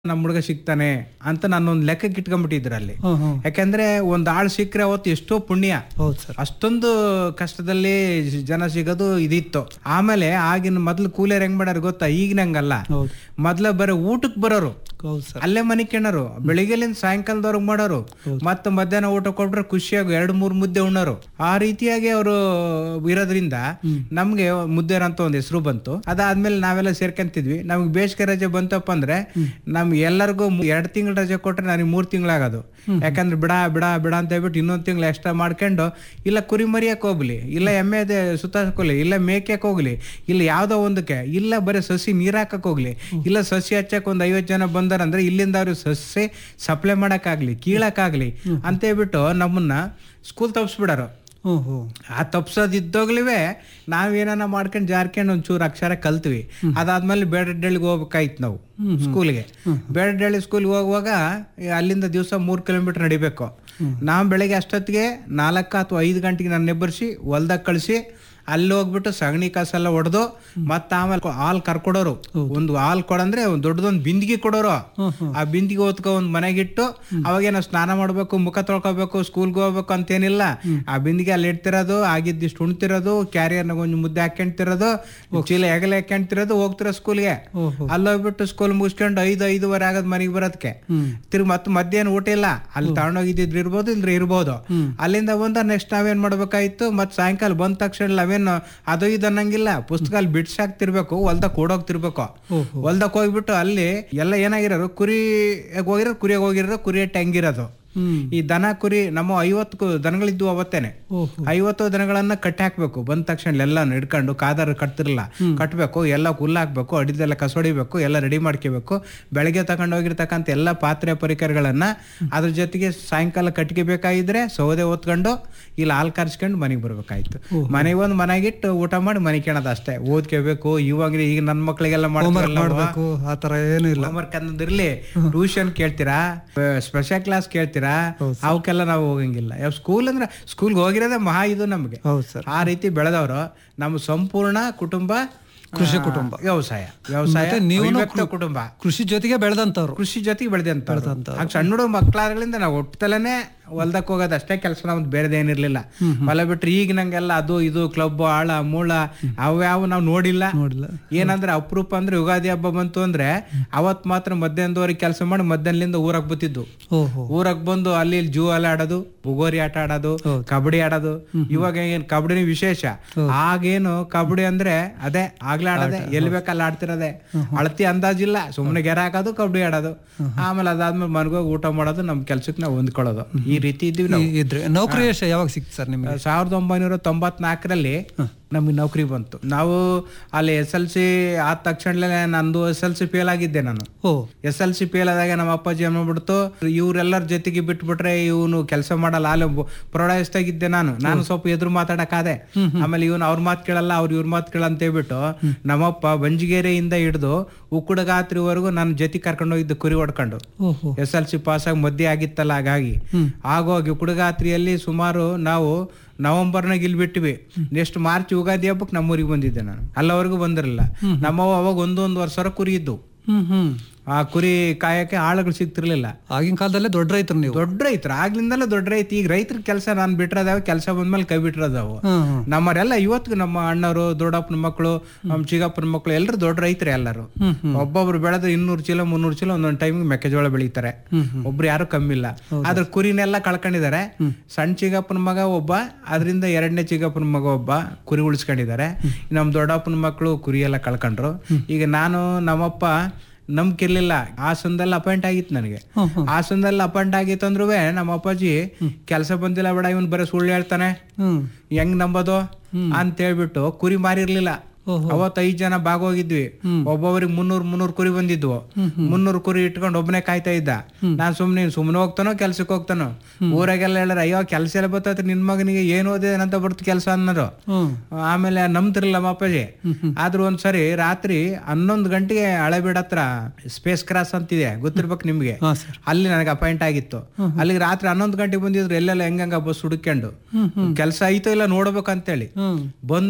ನಮ್ಮ ಹುಡುಗ ಸಿಗ್ತಾನೆ ಅಂತ ನಾನೊಂದು ಲೆಕ್ಕಕ್ಕೆ ಇಟ್ಕೊಂಡ್ಬಿಟ್ಟಿದ್ರು ಅಲ್ಲಿ ಹ್ಮ್ ಹ್ಮ್ ಯಾಕಂದ್ರೆ ಒಂದ್ ಆಳ್ ಸಿಕ್ಕರೆ ಅವತ್ತು ಎಷ್ಟೋ ಪುಣ್ಯ ಹೌದು ಸರ್ ಅಷ್ಟೊಂದು ಕಷ್ಟದಲ್ಲಿ ಜನ ಸಿಗೋದು ಇದಿತ್ತು ಆಮೇಲೆ ಆಗಿನ ಮೊದ್ಲು ಕೂಲಿಯರ್ ಹೆಂಗ್ ಮಾಡ್ಯಾರ ಗೊತ್ತಾ ಈಗಿನ ಹಂಗಲ್ಲ ಹೌದು ಮೊದ್ಲ ಬರೀ ಊಟಕ್ ಬರೋರು ಹೌದು ಸರ್ ಅಲ್ಲೇ ಮನೆ ಕೆಣರು ಬೆಳಿಗ್ಗೆಲಿಂದ ಸಾಯಂಕಾಲದವರೆಗೆ ಮಾಡೋರು ಮತ್ತೆ ಮಧ್ಯಾಹ್ನ ಊಟ ಕೊಟ್ರೆ ಖುಷಿಯಾಗಿ ಎರಡು ಮೂರು ಮುದ್ದೆ ಉಣ್ಣೋರು ಆ ರೀತಿಯಾಗಿ ಅವರು ಇರೋದ್ರಿಂದ ನಮ್ಗೆ ಮುದ್ದೇರ ಅಂತ ಒಂದು ಹೆಸರು ಬಂತು ಅದಾದ್ಮೇಲೆ ನಾವೆಲ್ಲ ಸೇರ್ಕೊಂತಿದ್ವಿ ನಮ್ಗೆ ಬೇಸಿಗೆ ರಜೆ ಬಂತಪ್ಪ ಅಂದ್ರೆ ನಮ್ಗೆ ಎಲ್ಲರಿಗೂ ಎರಡು ತಿಂಗಳ ರಜೆ ಕೊಟ್ರೆ ನನಗೆ ಮೂರ್ ತಿಂಗಳಾಗೋದು ಯಾಕಂದ್ರೆ ಬಿಡ ಬಿಡ ಬಿಡ ಅಂತ ಹೇಳ್ಬಿಟ್ಟು ಇನ್ನೊಂದ್ ತಿಂಗಳು ಎಕ್ಸ್ಟ್ರಾ ಮಾಡ್ಕೊಂಡು ಇಲ್ಲ ಕುರಿ ಮರಿಯಕ್ ಹೋಗ್ಲಿ ಇಲ್ಲ ಎಮ್ಮೆ ಸುತ್ತಾಕೋಗ್ಲಿ ಇಲ್ಲ ಮೇಯ್ಕಕ್ ಹೋಗ್ಲಿ ಇಲ್ಲ ಯಾವ್ದೋ ಒಂದಕ್ಕೆ ಇಲ್ಲ ಬರೀ ಸಸಿ ನೀರ್ ಹಾಕಕ್ ಹೋಗ್ಲಿ ಇಲ್ಲ ಸಸಿ ಹಚ್ಚಕ್ ಒಂದ್ ಐವತ್ ಜನ ಬಂದಾರಂದ್ರೆ ಇಲ್ಲಿಂದ ಅವ್ರಿಗೆ ಸಸಿ ಸಪ್ಲೈ ಮಾಡಕ್ಕಾಗ್ಲಿ ಕೀಳಕ್ಕಾಗ್ಲಿ ಅಂತ ಹೇಳ್ಬಿಟ್ಟು ನಮ್ಮನ್ನ ಸ್ಕೂಲ್ ತಪ್ಸ್ಬಿಡಾರು ಹ್ಞೂ ಹ್ಞೂ ಆ ತಪ್ಸೋದಿದ್ದೋಗ್ಲಿವೆ ನಾವೇನ ಮಾಡ್ಕೊಂಡು ಜಾರ್ಕೊಂಡು ಒಂಚೂರು ಅಕ್ಷರ ಕಲ್ತ್ವಿ ಅದಾದ್ಮೇಲೆ ಬೇಡಡ್ಡಳ್ಳಿಗೆ ಹೋಗ್ಬೇಕಾಯ್ತು ನಾವು ಸ್ಕೂಲ್ಗೆ ಬೇಡಡ್ಡಳ್ಳಿ ಸ್ಕೂಲ್ಗೆ ಹೋಗುವಾಗ ಈ ಅಲ್ಲಿಂದ ದಿವಸ ಮೂರು ಕಿಲೋಮೀಟರ್ ನಡಿಬೇಕು ನಾವು ಬೆಳಗ್ಗೆ ಅಷ್ಟೊತ್ತಿಗೆ ನಾಲ್ಕು ಅಥವಾ ಐದು ಗಂಟೆಗೆ ನನ್ನ ಎಬ್ಬರಿಸಿ ಹೊಲ್ದಾಗ ಕಳಿಸಿ ಅಲ್ಲಿ ಹೋಗ್ಬಿಟ್ಟು ಸಗಣಿ ಕಾಸೆಲ್ಲ ಹೊಡೆದು ಮತ್ತೆ ಆಮೇಲೆ ಹಾಲ್ ಕರ್ಕೊಡೋರು ಒಂದು ಹಾಲ್ ಕೊಡಂದ್ರೆ ಒಂದು ದೊಡ್ಡದೊಂದು ಬಿಂದಿಗೆ ಕೊಡೋರು ಆ ಬಿಂದಿಗೆ ಹೊತ್ಕೊ ಒಂದ್ ಮನೆಗಿಟ್ಟು ಅವಾಗೇನೋ ಸ್ನಾನ ಮಾಡ್ಬೇಕು ಮುಖ ತೊಳ್ಕೊಬೇಕು ಸ್ಕೂಲ್ಗೆ ಹೋಗ್ಬೇಕು ಅಂತೇನಿಲ್ಲ ಆ ಬಿಂದಿಗೆ ಅಲ್ಲಿ ಇಡ್ತಿರೋದು ಆಗಿದ್ದಿಷ್ಟು ಉಣ್ತಿರೋದು ಕ್ಯಾರಿಯರ್ನಾಗ ಒಂದು ಮುದ್ದೆ ಹಾಕ್ಯಂತಿರೋದು ಚೀಲ ಹೆಗಲೆ ಹಾಕ್ಯಂತಿರೋದು ಹೋಗ್ತಿರೋ ಸ್ಕೂಲ್ಗೆ ಓಹೋ ಅಲ್ಲಿ ಹೋಗ್ಬಿಟ್ಟು ಸ್ಕೂಲ್ ಮುಗಿಸ್ಕೊಂಡು ಐದು ಐದುವರೆ ಆಗದ್ ಮನೆಗೆ ಬರೋದಕ್ಕೆ ತಿರ್ಗಿ ಮತ್ತೆ ಮಧ್ಯಾಹ್ನ ಊಟ ಇಲ್ಲ ಅಲ್ಲಿ ತಗೊಂಡೋಗಿದ್ದಿದ್ರು ಇರ್ಬೋದು ಇಲ್ರಿ ಇರ್ಬೋದು ಅಲ್ಲಿಂದ ಬಂದ ನೆಕ್ಸ್ಟ್ ನಾವೇನ್ ಮಾಡ್ಬೇಕಾಯ್ತು ಮತ್ ಸಾಯಂಕಾಲ ಬಂದ ತಕ್ಷಣ ನಾವೇನು ಅದು ಇದು ಅನ್ನಂಗಿಲ್ಲ ಪುಸ್ತಕ ಅಲ್ಲಿ ಬಿಡ್ಸಾಕ್ತಿರ್ಬೇಕು ಹೊಲ್ದಾಗ ಕೊಡೋಗ್ತಿರ್ಬೇಕು ಓಹೋ ಹೊಲ್ದಕ್ ಹೋಗ್ಬಿಟ್ಟು ಅಲ್ಲಿ ಎಲ್ಲ ಏನಾಗಿರೋರು ಕುರಿ ಹೋಗಿರೋ ಕುರಿಯಾಗ ಹೋಗಿರೋ ಕುರಿ ಟೆಂಗಿರೋದು ಹ್ಮ್ ಈ ದನ ಕುರಿ ನಮ್ಮ ಐವತ್ತು ಕು- ದನಗಳಿದ್ವು ಅವತ್ತೇನೆ ಓಹೋ ಐವತ್ತು ದನಗಳನ್ನ ಕಟ್ಟಿ ಹಾಕ್ಬೇಕು ಬಂದ ತಕ್ಷಣ ಎಲ್ಲ ಹಿಡ್ಕೊಂಡು ಕಾದಾರ ಕಟ್ತಿರಲ್ಲ ಕಟ್ಟಬೇಕು ಎಲ್ಲ ಹುಲ್ಲು ಹಾಕ್ಬೇಕು ಅಡಿದೆಲ್ಲ ಕಸೊಡಿಬೇಕು ಎಲ್ಲ ರೆಡಿ ಮಾಡ್ಕೋಬೇಕು ಬೆಳಗ್ಗೆ ತಗೊಂಡು ಹೋಗಿರ್ತಕ್ಕಂಥ ಎಲ್ಲ ಪಾತ್ರೆ ಪರಿಕರಗಳನ್ನ ಅದ್ರ ಜೊತೆಗೆ ಸಾಯಂಕಾಲ ಕಟ್ಟಿಗೆ ಬೇಕಾಗಿದ್ರೆ ಸೌದೆ ಹೊತ್ಕೊಂಡು ಇಲ್ಲಿ ಹಾಲು ಕರ್ಸ್ಕೊಂಡು ಮನೆಗೆ ಬರ್ಬೇಕಾಯ್ತು ಮನೆಗೆ ಒಂದು ಮನೆಗಿಟ್ಟು ಊಟ ಮಾಡಿ ಮನೆ ಕೇಳೋದು ಅಷ್ಟೇ ಓದ್ಕೋಬೇಕು ಇವಾಗ ಈಗ ನನ್ನ ಮಕ್ಳಿಗೆಲ್ಲ ಹೋಮ್ವರ್ಕ್ ಮಾಡ್ತಾರಲ್ಲ ಮಾಡಬೇಕು ಆ ಥರ ಏನೂ ಇಲ್ಲ ಹೋಮ್ವರ್ಕ್ ಅನ್ನೋದಿರ್ಲಿ ಟ್ಯೂಷನ್ ಕೇಳ್ತೀರಾ ಸ್ಪೆಷಲ್ ಕ್ಲಾಸ್ ಕೇಳ್ತೀರಾ ಅವಕ್ಕೆಲ್ಲ ನಾವು ಹೋಗಂಗಿಲ್ಲ ಸ್ಕೂಲ್ ಅಂದ್ರೆ ಸ್ಕೂಲ್ಗೆ ಹೋಗಿರೋದೇ ಮಹಾ ಇದು ನಮ್ಗೆ ಹೌದು ಸರ್ ಆ ರೀತಿ ಬೆಳೆದವರು ನಮ್ಮ ಸಂಪೂರ್ಣ ಕುಟುಂಬ ಕೃಷಿ ಆ, ಕುಟುಂಬ. ವ್ಯವಸಾಯ ವ್ಯವಸಾಯ ಮತ್ತೆ ನೀವುನು ಅವಿಭಕ್ತ ಕೃ- ಕುಟುಂಬ ಕೃಷಿ ಜೊತೆಗೆ ಬೆಳೆದಂತವ್ರು ಕೃಷಿ ಜೊತೆಗೆ ಬೆಳೆದಂತ ಬೆಳ್ದಂಥವ್ರು. ಆಗ ಸಣ್ಣ ಹುಡುಗ ಮಕ್ಕಳಾದ್ರಿಂದ ನಾವು ಒಟ್ಟಲೇ ಹೊಲ್ದಕ್ ಹೋಗೋದು ಅಷ್ಟೇ ಕೆಲಸ ನಮ್ದು ಬೇರೆದೇನಿರ್ಲಿಲ್ಲ ಹೊಲ ಬಿಟ್ರೆ ಈಗ ನಂಗೆಲ್ಲ ಅದು ಇದು ಕ್ಲಬ್ ಆಳ ಮೂಳ ಅವ್ಯಾವ ನಾವು ನೋಡಿಲ್ಲ ನೋಡಿಲ್ಲ ಏನಂದ್ರೆ ಅಪರೂಪ ಅಂದ್ರೆ ಯುಗಾದಿ ಹಬ್ಬ ಬಂತು ಅಂದ್ರೆ ಅವತ್ ಮಾತ್ರ ಮಧ್ಯಾಹ್ನದವರೆಗೆ ಕೆಲಸ ಮಾಡಿ ಮಧ್ಯಾಹ್ನದಿಂದ ಊರಾಗ ಬತ್ತಿದ್ದು ಓಹೋ ಊರಾಗ ಬಂದು ಅಲ್ಲಿ ಇಲ್ಲಿ ಜೂ ಅಲ್ಲಿ ಆಡೋದು ಬುಗೋರಿ ಆಟ ಆಡೋದು ಹೌದು. ಕಬಡ್ಡಿ ಆಡೋದು ಇವಾಗ ಏನ್ ಕಬಡ್ಡಿ ವಿಶೇಷ ಆಗೇನು ಕಬಡ್ಡಿ ಅಂದ್ರೆ ಅದೇ ಆಗ್ಲೇ ಆಡೋದೆ ಎಲ್ಲಿ ಬೇಕಲ್ಲಿ ಆಡ್ತಿರೋದೆ ಅಳತಿ ಅಂದಾಜಿಲ್ಲ ಸುಮ್ಮನೆ ಗೆರೆ ಹಾಕೋದು ಕಬಡ್ಡಿ ಆಡೋದು ಆಮೇಲೆ ಅದಾದ್ಮೇಲೆ ಮನೆಗೋಗಿ ಊಟ ಮಾಡೋದು ನಮ್ ಕೆಲ್ಸಕ್ಕೆ ನಾವು ಹೊಂದ್ಕೊಳ್ಳೋದು ಈ ರೀತಿ ಇದ್ದೀವಿ ನಾವು ಈ- ಇದ್ರೆ ನೌಕರಿ ಎಷ್ಟು ಯಾವಾಗ ಸಿಕ್ತು ಸರ್ ನಿಮಗೆ ಸಾವಿರದ ಒಂಬೈನೂರ ತೊಂಬತ್ನಾಲ್ಕರಲ್ಲಿ ನಮಗೆ ನೌಕರಿ ಬಂತು ನಾವು ಅಲ್ಲಿ ಎಸ್ ಎಲ್ ಸಿ ಆದ ತಕ್ಷಣಲೇ ನಂದು ಎಸ್ ಎಲ್ ಸಿ ಫೇಲ್ ಆಗಿದ್ದೆ ನಾನು ಓ ಎಸ್ ಎಲ್ ಸಿ ಫೇಲ್ ಆದಾಗ ನಮ್ಮ ಅಪ್ಪಾಜಿ ಏನ್ ಮಾಡ್ಬಿಡ್ತು ಇವ್ರೆಲ್ಲರ ಜೊತೆಗೆ ಬಿಟ್ಬಿಟ್ರೆ ಇವನು ಕೆಲಸ ಮಾಡಲ್ಲ ಅಲ್ಲಿ ಪ್ರೌಢಾಯಿಸ್ತಾಗಿದ್ದೆ ನಾನು ನಾನು ಸ್ವಲ್ಪ ಎದುರು ಮಾತಾಡಕ್ಕಾದೆ ಆಮೇಲೆ ಇವನು ಅವ್ರ ಮಾತು ಕೇಳಲ್ಲ ಅವ್ರು ಇವ್ರ ಮಾತು ಕೇಳ ಅಂತ ಹೇಳ್ಬಿಟ್ಟು ನಮ್ಮಪ್ಪ ಬಂಜಿಗೆರೆಯಿಂದ ಹಿಡಿದು ಉಕ್ಕುಡಗಾತ್ರಿವರೆಗೂ ನನ್ನ ಜೊತೆ ಕರ್ಕೊಂಡು ಹೋಗಿದ್ದು ಕುರಿ ಹೊಡ್ಕೊಂಡು ಓಹೋ ಎಸ್ ಎಲ್ ಸಿ ಪಾಸ್ ಆಗಿ ಮಧ್ಯೆ ಆಗಿತ್ತಲ್ಲ ಹಾಗಾಗಿ ಆಗೋಗಿ ಕುಡುಗಾತ್ರಿಯಲ್ಲಿ ಸುಮಾರು ನಾವು ನವೆಂಬರ್ನಾಗ ಇಲ್ಲಿ ಬಿಟ್ಟಿವಿ ನೆಕ್ಸ್ಟ್ ಮಾರ್ಚ್ ಯುಗಾದಿ ಹಬ್ಬಕ್ಕೆ ನಮ್ಮೂರಿಗೆ ಬಂದಿದ್ದೆ ನಾನು ಅಲ್ಲವರೆಗೂ ಬಂದಿರಲಿಲ್ಲ ನಮ್ಮವ್ವ ಅವಾಗ ಒಂದೊಂದು ವರ್ಷ ಕುರಿ ಇದ್ದು ಹ್ಮ್ ಹ್ಮ್ ಆ ಕುರಿ ಕಾಯಕ್ಕೆ ಆಳುಗಳು ಸಿಗ್ತಿರ್ಲಿಲ್ಲ ಆಗಿನ ಕಾಲದಲ್ಲೇ ದೊಡ್ಡ ರೈತರು ನೀವು ದೊಡ್ಡ ರೈತರು ಆಗ್ಲಿಂದಲೇ ದೊಡ್ಡ ರೈತ ಈಗ ರೈತರ ಕೆಲಸ ನಾನು ಬಿಟ್ಟಿರೋದಾವ ಕೆಲಸ ಬಂದ್ಮೇಲೆ ಕೈ ಬಿಟ್ಟಿರೋದಾವು ಹ್ಮ್ ಹ್ಮ್ ನಮ್ಮರೆಲ್ಲ ಇವತ್ತಿಗೂ ನಮ್ಮ ಅಣ್ಣರು ದೊಡ್ಡಪ್ಪನ ಮಕ್ಕಳು ನಮ್ಮ ಚಿಗಪ್ಪನ ಮಕ್ಕಳು ಎಲ್ಲರೂ ದೊಡ್ಡ ರೈತರು ಎಲ್ಲರೂ ಹ್ಮ್ ಒಬ್ಬೊಬ್ರು ಬೆಳೆದ್ರೆ ಇನ್ನೂರು ಚೀಲ ಮುನ್ನೂರು ಚೀಲ ಒಂದೊಂದು ಟೈಮಿಗೆ ಮೆಕ್ಕೆಜೋಳ ಬೆಳೀತಾರೆ ಹ್ಮ್ ಒಬ್ರು ಯಾರು ಕಮ್ಮಿ ಇಲ್ಲ ಆದ್ರೆ ಕುರಿನೆಲ್ಲ ಕಳ್ಕೊಂಡಿದ್ದಾರೆ ಸಣ್ಣ ಚಿಗಪ್ಪನ ಮಗ ಒಬ್ಬ ಅದರಿಂದ ಎರಡನೇ ಚಿಗಪ್ಪನ ಮಗ ಒಬ್ಬ ಕುರಿ ಉಳಿಸ್ಕೊಂಡಿದ್ದಾರೆ ನಮ್ಮ ದೊಡ್ಡಪ್ಪನ ಮಕ್ಕಳು ಕುರಿ ಎಲ್ಲ ಕಳ್ಕೊಂಡ್ರು ಈಗ ನಾನು ನಮ್ಮಪ್ಪ ನಂಬಿಕಿರ್ಲಿಲ್ಲ ಹಾಸನದಲ್ಲಿ ಅಪಾಯಿಂಟ್ ಆಗಿತ್ತು ನನಗೆ ಹ್ಮ್ ಹ್ಮ್ ಹಾಸನದಲ್ಲಿ ಅಪಾಯಿಂಟ್ ಆಗಿತ್ತು ಅಂದ್ರೂ ನಮ್ಮ ಅಪ್ಪಾಜಿ ಕೆಲಸ ಬಂದಿಲ್ಲ ಬೇಡ ಇವನ್ ಬರೀ ಸುಳ್ಳು ಹೇಳ್ತಾನೆ ಹ್ಮ್ ಹೆಂಗ್ ನಂಬೋದು ಅಂತ ಹೇಳ್ಬಿಟ್ಟು ಕುರಿ ಮಾರಿರ್ಲಿಲ್ಲ ಓಹೋ ಅವತ್ತು ಐದ್ ಜನ ಭಾಗೋಗಿದ್ವಿ ಒಬ್ಬೊಬ್ರಿಗೆ ಮುನ್ನೂರ್ ಮುನ್ನೂರ್ ಕುರಿ ಬಂದಿದ್ವು ಮುನ್ನೂರ್ ಕುರಿ ಇಟ್ಕೊಂಡು ಒಬ್ಬನೇ ಕಾಯ್ತಾ ಇದ್ದ ನಾನ್ ಸುಮ್ನೆ ಸುಮ್ನೆ ಹೋಗ್ತಾನೋ ಕೆಲ್ಸಕ್ಕೆ ಹೋಗ್ತಾನೋ ಊರಾಗೆಲ್ಲ ಹೇಳಾರ ಅಯ್ಯೋ ಕೆಲ್ಸ ಎಲ್ಲ ಬರ್ತೈತೆ ನಿನ್ ಮಗನಿಗೆ ಏನು ಓದಿದಂತ ಬರ್ತ ಕೆಲಸ ಅನ್ನೋರು ಹ್ಮ್ ಆಮೇಲೆ ನಂಬ್ತಿರ್ಲಿಲ್ಲ ನಮ್ಮ ಅಪ್ಪಾಜಿ ಆದ್ರೂ ಒಂದ್ಸರಿ ರಾತ್ರಿ ಹನ್ನೊಂದು ಗಂಟೆಗೆ ಹಳೆಬೀಡ್ ಹತ್ರ ಸ್ಪೇಸ್ ಕ್ರಾಸ್ ಅಂತಿದೆ ಗೊತ್ತಿರ್ಬೇಕು ನಿಮ್ಗೆ ಹಾ ಸರ್ ಅಲ್ಲಿ ನನಗೆ ಅಪಾಯಿಂಟ್ ಆಗಿತ್ತು ಅಲ್ಲಿಗೆ ರಾತ್ರಿ ಹನ್ನೊಂದು ಗಂಟೆಗೆ ಬಂದಿದ್ರು ಎಲ್ಲೆಲ್ಲ ಹೆಂಗಂಗ ಬಸ್ ಹುಡುಕ್ಕೊಂಡು ಕೆಲಸ ಐತೋ ಇಲ್ಲ ನೋಡ್ಬೇಕಂತೇಳಿ ಹ್ಮ್ ಬಂದು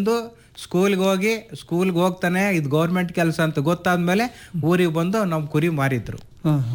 ಸ್ಕೂಲ್ಗೆ ಹೋಗಿ ಸ್ಕೂಲ್ಗೆ ಹೋಗ್ತಾನೆ ಇದು ಗೌರ್ಮೆಂಟ್ ಕೆಲಸ ಅಂತ ಗೊತ್ತಾದ್ಮೇಲೆ ಊರಿಗೆ ಬಂದು ನಮ್ಮ ಕುರಿ ಮಾರಿದ್ರು ಹಾ